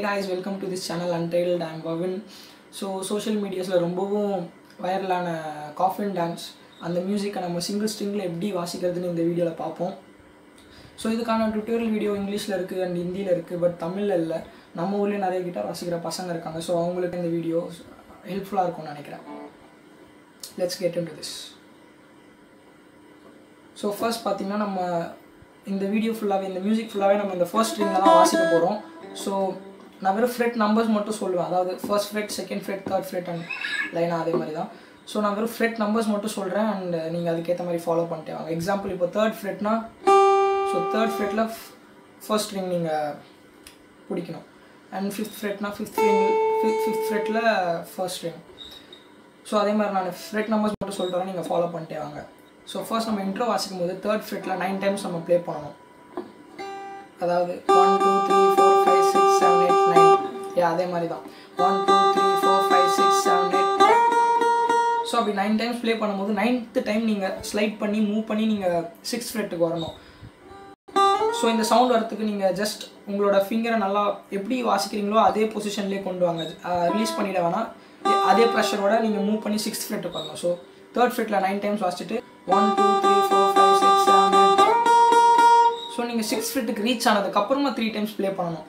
guys welcome to this channel untitled I'm Pavin so social மீடியாஸில் ரொம்பவும் வைரலான காஃபின் டான்ஸ் அந்த மியூசிக்கை நம்ம சிங்கிள் ஸ்ட்ரிங்கில் எப்படி வாசிக்கிறதுன்னு இந்த வீடியோவில் பார்ப்போம் ஸோ இதுக்கான டுட்டோரியல் வீடியோ இங்கிலீஷில் இருக்குது அண்ட் ஹிந்தியில் இருக்குது பட் தமிழில் இல்லை நம்ம ஊர்லேயே நிறைய கிட்டார் வாசிக்கிற பசங்க இருக்காங்க ஸோ அவங்களுக்கு இந்த வீடியோ ஹெல்ப்ஃபுல்லாக இருக்கும்னு நினைக்கிறேன் let's get into this so first பார்த்தீங்கன்னா நம்ம இந்த வீடியோ ஃபுல்லாகவே இந்த மியூசிக் ஃபுல்லாகவே நம்ம இந்த ஃபர்ஸ்ட் ஸ்ட்ரிங்கில் தான் வாசிக்க போகிறோம் ஸோ நான் வெறும் ஃப்ரெட் நம்பர்ஸ் மட்டும் சொல்லுவேன் அதாவது first fret second fret third fret and லைனாக அதே மாதிரி தான் ஸோ நான் வெறும் ஃப்ரெட் நம்பர்ஸ் மட்டும் சொல்கிறேன் அண்ட் நீங்கள் அதுக்கேற்ற மாதிரி ஃபாலோ பண்ணிட்டே வாங்க எக்ஸாம்பிள் இப்போ தேர்ட் ஃப்ரெட்னா ஸோ தேர்ட் ஃப்ரெட்டில் ஃபர்ஸ்ட் ஸ்ட்ரிங் நீங்கள் பிடிக்கணும் அண்ட் ஃபிஃப்த் ஃப்ரெட்னா ஃபிஃப்த் ஸ்ட்ரிங் ஃபிஃப்த் ஃப்ரெட்டில் ஃபர்ஸ்ட் ஸ்ட்ரிங் ஸோ அதே மாதிரி நான் ஃப்ரெட் நம்பர்ஸ் மட்டும் சொல்கிறேன் நீங்கள் ஃபாலோ பண்ணிட்டே வாங்க ஸோ ஃபர்ஸ்ட் நம்ம இன்ட்ரோ வாசிக்கும் போது தேர்ட் ஃப்ரெட்டில் நைன் டைம்ஸ் நம்ம ப்ளே பண்ணணும் அதாவது one two three four five six seven eight nine ஏ அதே மாதிரி தான் one two three four five six seven eight so அப்படி நைன் டைம்ஸ் ப்ளே பண்ணும்போது நைன்த்து டைம் நீங்கள் ஸ்லைட் பண்ணி மூவ் பண்ணி நீங்கள் சிக்ஸ் ஃப்ரெட்டுக்கு வரணும் ஸோ இந்த சவுண்ட் வரத்துக்கு நீங்கள் ஜஸ்ட் உங்களோட ஃபிங்கரை நல்லா எப்படி வாசிக்கிறீங்களோ அதே பொசிஷன்லேயே கொண்டு வாங்க ரிலீஸ் பண்ணிட வேணாம் அதே ப்ரெஷரோட நீங்கள் மூவ் பண்ணி சிக்ஸ்த் ஃப்ரெட்டுக்கு வரணும் ஸோ தேர்ட் ஃப்ரெட்டில் நைன் டைம்ஸ் வாசிச்சுட்டு one two three four five six seven eight so நீங்கள் சிக்ஸ் ஃபிட்டுக்கு ரீச் ஆனதுக்கப்புறமா த்ரீ டைம்ஸ் ப்ளே பண்ணணும்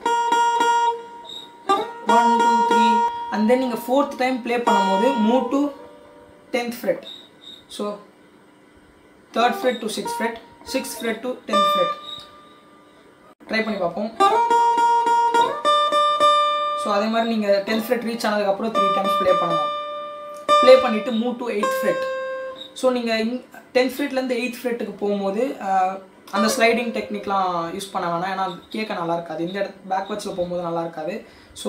one two three and then நீங்கள் ஃபோர்த் டைம் ப்ளே பண்ணும்போது move to tenth fret so third fret to six fret six fret to tenth fret try பண்ணி பார்ப்போம் so அதே மாதிரி நீங்கள் டென்த் ஃப்ரெட் ரீச் ஆனதுக்கப்புறம் three times play பண்ணணும் play பண்ணிவிட்டு move to eighth fret so நீங்கள் இங் டென்த் ஃப்ரெட்லேருந்து எயித் ஃப்ரெட்டுக்கு போகும்போது அந்த ஸ்லைடிங் டெக்னிக்லாம் யூஸ் பண்ண வேணாம் ஏன்னா கேட்க நல்லா இருக்காது இந்த இடத்து பேக்வர்ட்ஸில் போகும்போது நல்லா இருக்காது ஸோ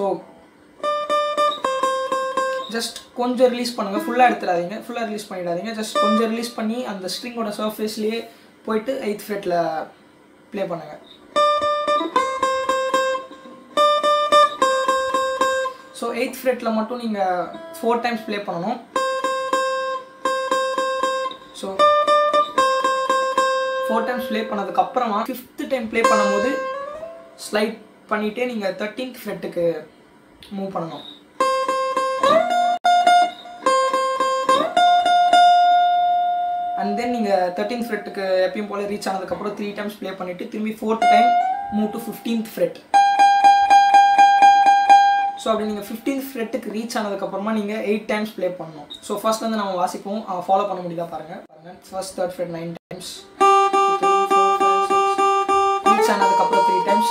ஜஸ்ட் கொஞ்சம் ரிலீஸ் பண்ணுங்கள் ஃபுல்லாக எடுத்துடாதீங்க ஃபுல்லாக ரிலீஸ் பண்ணிடாதீங்க ஜஸ்ட் கொஞ்சம் ரிலீஸ் பண்ணி அந்த ஸ்ட்ரிங்கோட சர்ஃபேஸ்லேயே போயிட்டு எயித் ஃப்ரெட்டில் ப்ளே பண்ணுங்கள் ஸோ எயித் ஃப்ரெட்டில் மட்டும் நீங்கள் ஃபோர் டைம்ஸ் ப்ளே பண்ணணும் ஸோ ஃபோர் டைம்ஸ் ப்ளே பண்ணதுக்கப்புறமா ஃபிஃப்த்து டைம் ப்ளே பண்ணும்போது ஸ்லைட் பண்ணிவிட்டே நீங்கள் தேர்ட்டீன்த் ஃப்ரெட்டுக்கு மூவ் பண்ணணும் அண்ட் தென் நீங்கள் தேர்ட்டீன்த் ஃப்ரெட்டுக்கு எப்பயும் போல் ரீச் ஆனதுக்கப்புறம் த்ரீ டைம்ஸ் ப்ளே பண்ணிவிட்டு திரும்பி fourth time move to fifteenth fret so அப்படி நீங்கள் ஃபிஃப்டீன்த் ஃப்ரெட்டுக்கு ரீச் ஆனதுக்கப்புறமா நீங்கள் எயிட் டைம்ஸ் ப்ளே பண்ணணும் ஸோ ஃபர்ஸ்ட் வந்து நம்ம வாசிப்போம் ஃபாலோ பண்ண முடியுதா பாருங்கள் பாருங்கள் first third fret nine times reach ஆனதுக்கப்புறம் three times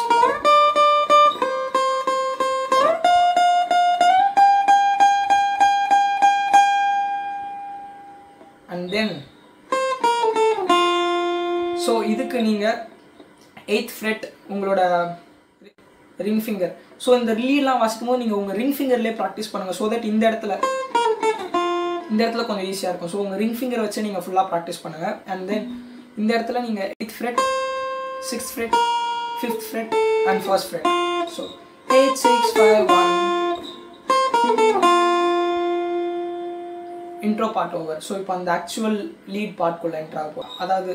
and then so இதுக்கு நீங்கள் எயித் ஃப்ரெட் உங்களோட ரிங் ஃபிங்கர் ஸோ இந்த லீலாம் வாசிக்கும் போது நீங்கள் உங்கள் ரிங் ஃபிங்கர்லேயே ப்ராக்டிஸ் பண்ணுங்கள் ஸோ தட் இந்த இடத்துல இந்த இடத்துல கொஞ்சம் ஈஸியாக இருக்கும் ஸோ உங்கள் ரிங் ஃபிங்கர் வச்சு நீங்கள் ஃபுல்லாக ப்ராக்டிஸ் பண்ணுங்கள் அண்ட் தென் இந்த இடத்துல நீங்கள் eighth fret six fret fifth fret and first fret so eight six five one intro part over so இப்போ அந்த ஆக்சுவல் லீட் பார்ட்குள்ளே என்ட்ரு ஆகும் அதாவது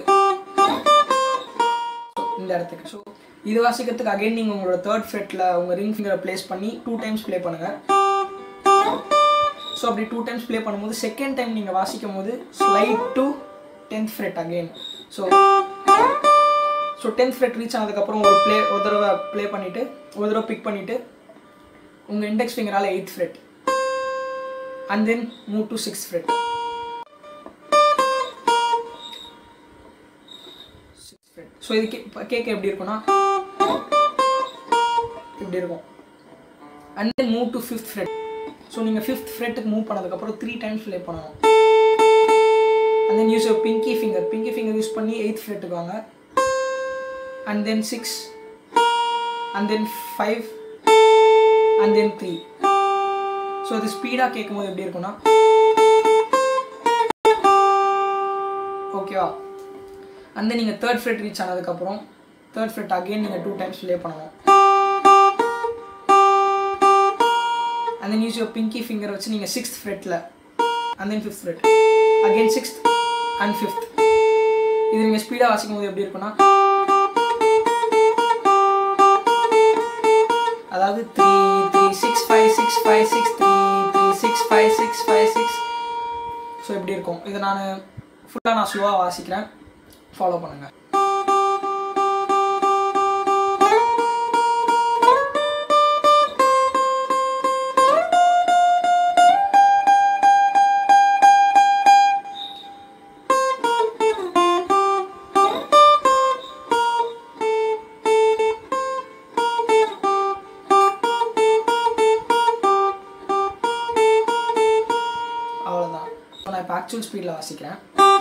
இந்த இடத்துக்கு ஸோ இது வாசிக்கிறதுக்கு அகைன் நீங்கள் உங்களோட தேர்ட் ஃப்ரெட்டில் உங்கள் ரிங் ஃபிங்கரை ப்ளேஸ் பண்ணி டூ டைம்ஸ் ப்ளே பண்ணுங்கள் ஸோ அப்படி டூ டைம்ஸ் ப்ளே பண்ணும்போது செகண்ட் டைம் நீங்கள் வாசிக்கும் போது slide to tenth fret again so so tenth fret reach ஆனதுக்கப்புறம் ஒரு ப்ளே ஒரு தடவை ப்ளே பண்ணிவிட்டு ஒரு தடவை பிக் பண்ணிவிட்டு உங்கள் இண்டெக்ஸ் ஃபிங்கரால் eighth fret and then move to six fret so இது கேட்க எப்படி இருக்கும்னா இப்படி இருக்கும் and then move to fifth fret so நீங்கள் ஃபிஃப்த் ஃப்ரெட்டுக்கு மூவ் பண்ணதுக்கப்புறம் த்ரீ டைம்ஸ் ப்ளே பண்ணணும் and then use your pinky finger pinky finger use பண்ணி எயித் ஃப்ரெட்டுக்கு வாங்க and then six and then five and then three so அது ஸ்பீடாக கேட்கும்போது எப்படி இருக்கும்னா ஓகேவா அந்த நீங்கள் தேர்ட் ஃப்ரெட் ரீச் ஆனதுக்கப்புறம் தேர்ட் ஃப்ரெட் அகெயின் நீங்கள் டூ டைம்ஸ் ப்ளே பண்ணணும் and then use your pinky finger வச்சு நீங்கள் சிக்ஸ்த் ஃப்ரெட்டில் and then fifth fret again sixth and fifth இது நீங்கள் ஸ்பீடாக வாசிக்கும் போது எப்படி இருக்குன்னா அதாவது three six five six three three six five six five six so இப்படி இருக்கும் இதை நான் ஃபுல்லாக நான் ஸ்லோவாக வாசிக்கிறேன் ஃபாலோ பண்ணுங்கள் அவ்வளோதான் நான் இப்போ ஆக்சுவல் ஸ்பீடில் வாசிக்கிறேன்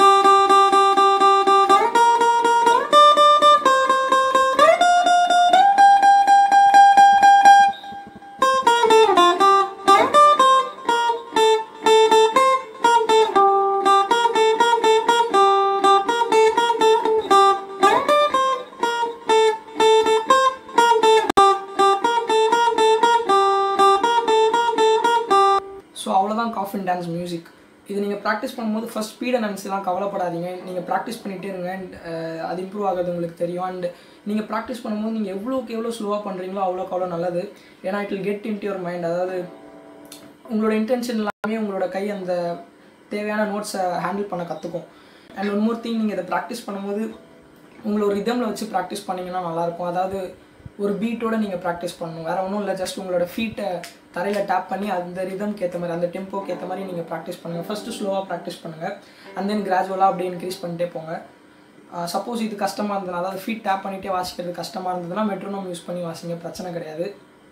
ஸோ அவ்வளோதான் காஃபின் டான்ஸ் மியூசிக் இது நீங்கள் ப்ராக்டிஸ் பண்ணும்போது ஃபஸ்ட் ஸ்பீடை நினச்சிலாம் கவலைப்படாதீங்க நீங்கள் ப்ராக்டிஸ் பண்ணிகிட்டே இருங்க அண்ட் அது இம்ப்ரூவ் ஆகுது உங்களுக்கு தெரியும் அண்ட் நீங்கள் ப்ராக்டிஸ் பண்ணும்போது நீங்கள் எவ்வளோக்கு எவ்வளோ ஸ்லோவாக பண்ணுறீங்களோ அவ்வளோக்கு அவ்வளோ நல்லது ஏன்னா it will get in your mind அதாவது உங்களோட இன்டென்ஷன் எல்லாமே உங்களோட கை அந்த தேவையான நோட்ஸை ஹேண்டில் பண்ண கற்றுக்கும் அண்ட் ஒன் மோர் திங் நீங்கள் இதை ப்ராக்டிஸ் பண்ணும்போது உங்களோட ரிதமில் வச்சு ப்ராக்டிஸ் பண்ணிங்கன்னா நல்லாயிருக்கும் அதாவது ஒரு பீட்டோட நீங்கள் ப்ராக்டிஸ் பண்ணணும் வேறு ஒன்றும் இல்லை ஜஸ்ட் உங்களோட ஃபீட்டை தரையில் டேப் பண்ணி அந்த ரிதம்க்கு ஏற்ற மாதிரி அந்த டெம்போக்கு ஏற்ற மாதிரி நீங்கள் ப்ராக்டிஸ் பண்ணுங்கள் ஃபஸ்ட்டு ஸ்லோவாக ப்ராக்டிஸ் பண்ணுங்கள் அண்ட் தென் கிராஜுவலாக அப்படியே இன்க்ரீஸ் பண்ணிட்டே போங்க சப்போஸ் இது கஷ்டமாக இருந்ததுன்னா அதாவது ஃபீட் டேப் பண்ணிகிட்டே வாசிக்கிறது கஷ்டமாக இருந்ததுன்னா மெட்ரோனோம் யூஸ் பண்ணி வாசிங்க பிரச்சனை கிடையாது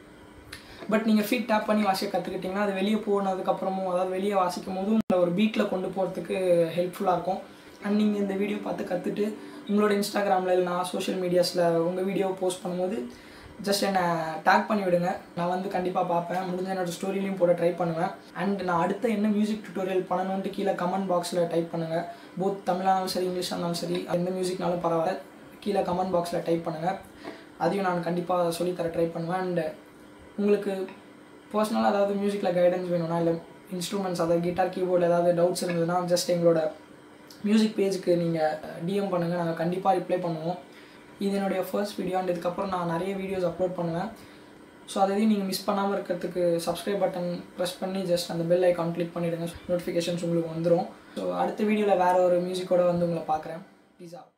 பட் நீங்கள் ஃபீட் டேப் பண்ணி வாசிக்க கற்றுக்கிட்டிங்கன்னா அது வெளியே போனதுக்கப்புறமும் அதாவது வெளியே வாசிக்கும் போதும் உங்களை ஒரு பீட்டில் கொண்டு போகிறதுக்கு ஹெல்ப்ஃபுல்லாக இருக்கும் அண்ட் நீங்கள் இந்த வீடியோ பார்த்து கற்றுட்டு உங்களோட இன்ஸ்டாகிராமில் இல்லை நான் சோஷியல் மீடியாஸில் உங்கள் வீடியோ போஸ்ட் பண்ணும்போது ஜஸ்ட் என்னை டேக் பண்ணி விடுங்க நான் வந்து கண்டிப்பாக பார்ப்பேன் முடிஞ்ச என்னோட ஸ்டோரிலையும் போட ட்ரை பண்ணுவேன் அண்ட் நான் அடுத்த என்ன மியூசிக் டியூட்டோரியல் பண்ணணுன்ட்டு கீழே கமெண்ட் பாக்ஸில் டைப் பண்ணுங்கள் போத் தமிழானாலும் சரி இங்கிலீஷாக இருந்தாலும் சரி எந்த மியூசிக்னாலும் பரவாயில்ல கீழே கமெண்ட் பாக்ஸில் டைப் பண்ணுங்கள் அதையும் நான் கண்டிப்பாக சொல்லித்தர ட்ரை பண்ணுவேன் அண்ட் உங்களுக்கு பர்சனலாக ஏதாவது மியூசிக்கில் கைடன்ஸ் வேணும்னா இல்லை இன்ஸ்ட்ருமெண்ட்ஸ் அதாவது கிட்டார் கீபோர்டு ஏதாவது டவுட்ஸ் இருந்ததுன்னா ஜஸ்ட் எங்களோட மியூசிக் பேஜுக்கு நீங்கள் டிஎம் பண்ணுங்கள் நாங்கள் கண்டிப்பாக ரிப்ளை பண்ணுவோம் இது என்னுடைய ஃபர்ஸ்ட் வீடியோ அண்ட் இதுக்கப்புறம் நான் நிறைய வீடியோஸ் அப்லோட் பண்ணுவேன் ஸோ அதையும் நீங்கள் மிஸ் பண்ணாமல் இருக்கிறதுக்கு சப்ஸ்கிரைப் பட்டன் ப்ரெஸ் பண்ணி ஜஸ்ட் அந்த பெல் ஐக்கான் கிளிக் பண்ணிவிடுங்க நோட்டிஃபிகேஷன்ஸ் உங்களுக்கு வந்துடும் ஸோ அடுத்த வீடியோவில் வேறு ஒரு மியூசிக்கோட வந்து உங்களை பார்க்குறேன் ப்ளீஸா